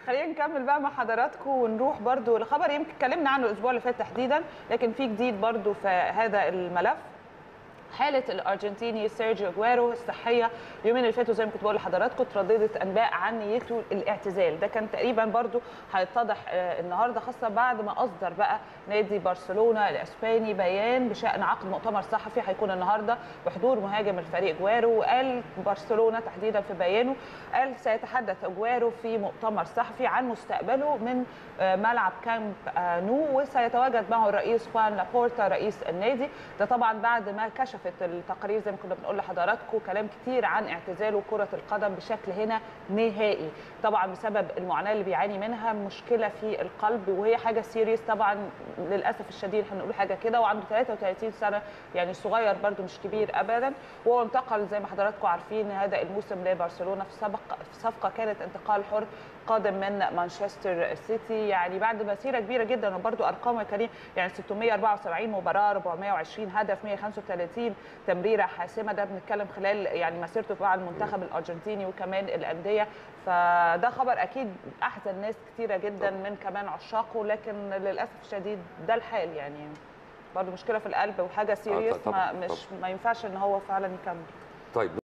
خلينا نكمل بقى مع حضراتكم ونروح برضو لخبر يمكن اتكلمنا عنه الاسبوع اللي فات تحديدا لكن في جديد برضو في هذا الملف حاله الارجنتيني سيرجيو اجويرو الصحيه اليومين اللي فاتوا زي ما كنت بقول لحضراتكم ترددت انباء عن نيته الاعتزال ده كان تقريبا برضو هيتضح آه، النهارده خاصه بعد ما اصدر بقى نادي برشلونه الاسباني بيان بشان عقد مؤتمر صحفي هيكون النهارده بحضور مهاجم الفريق اجويرو وقال برشلونه تحديدا في بيانه قال سيتحدث اجويرو في مؤتمر صحفي عن مستقبله من آه، ملعب كامب آه، نو وسيتواجد معه الرئيس خوان لابورتا رئيس النادي ده طبعا بعد ما كشفت التقارير زي ما كنا بنقول لحضراتكم كلام كتير عن اعتزاله كره القدم بشكل هنا نهائي طبعا بسبب المعاناه اللي بيعاني منها مشكله في القلب وهي حاجه سيريس طبعا للاسف الشديد هنقول حاجه كده وعنده 33 سنه يعني صغير برده مش كبير ابدا وهو انتقل زي ما حضراتكم عارفين هذا الموسم لبرشلونه في سبق في صفقه كانت انتقال حر قادم من مانشستر سيتي يعني بعد مسيره كبيره جدا وبرده ارقامه يا كريم يعني 674 مباراه 420 هدف 135 تمريره حاسمه ده بنتكلم خلال يعني مسيرته مع المنتخب الارجنتيني وكمان الانديه فده خبر اكيد احزن ناس كتيره جدا من كمان عشاقه لكن للاسف الشديد ده الحال يعني برضه مشكله في القلب وحاجه سيريس ما طبعاً، مش ما ينفعش ان هو فعلا يكمل طيب